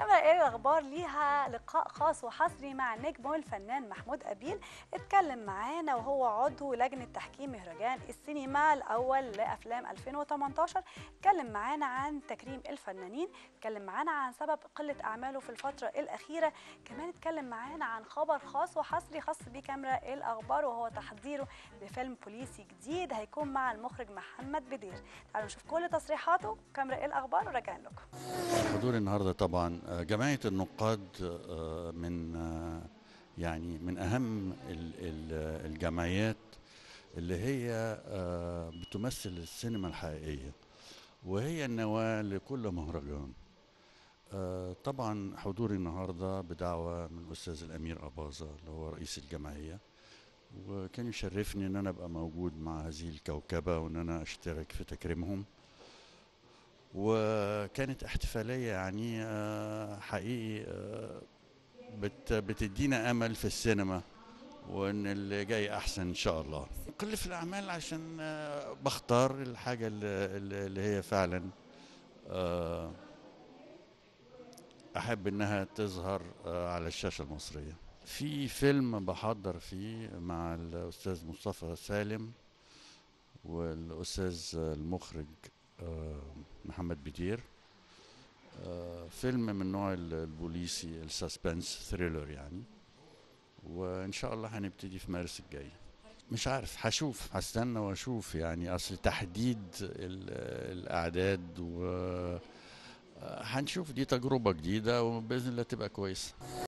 كاميرا ايه الاخبار ليها لقاء خاص وحصري مع نجمه الفنان محمود ابيل اتكلم معانا وهو عضو لجنه تحكيم مهرجان السينما الاول لافلام 2018 اتكلم معانا عن تكريم الفنانين اتكلم معانا عن سبب قله اعماله في الفتره الاخيره كمان اتكلم معانا عن خبر خاص وحصري خاص بكاميرا ايه الاخبار وهو تحضيره لفيلم بوليسي جديد هيكون مع المخرج محمد بدير تعالوا نشوف كل تصريحاته كاميرا ايه الاخبار وراجعين لكم حضور النهارده طبعا آه، جمعيه النقاد آه، من آه، يعني من اهم ال- ال- الجمعيات اللي هي آه، بتمثل السينما الحقيقيه وهي النواه لكل مهرجان آه، طبعا حضوري النهارده بدعوه من الاستاذ الامير اباظه اللي هو رئيس الجمعيه وكان يشرفني ان انا ابقى موجود مع هذه الكوكبه وان انا اشترك في تكريمهم وكانت احتفالية يعني آه، حقيقي آه، بت بتدينا أمل في السينما وإن اللي جاي أحسن إن شاء الله كل في الأعمال عشان آه، بختار الحاجة اللي, اللي هي فعلا آه، أحب إنها تظهر آه، على الشاشة المصرية في فيلم بحضر فيه مع الأستاذ مصطفى سالم والأستاذ المخرج آه، محمد بدير آه، فيلم من نوع ال- البوليسي السسبنس ثريلر يعني وان شاء الله هنبتدي في مارس الجاي مش عارف هشوف هستنى واشوف يعني اصل تحديد ال- الاعداد و آه، هنشوف دي تجربة جديدة وبإذن الله تبقى كويسة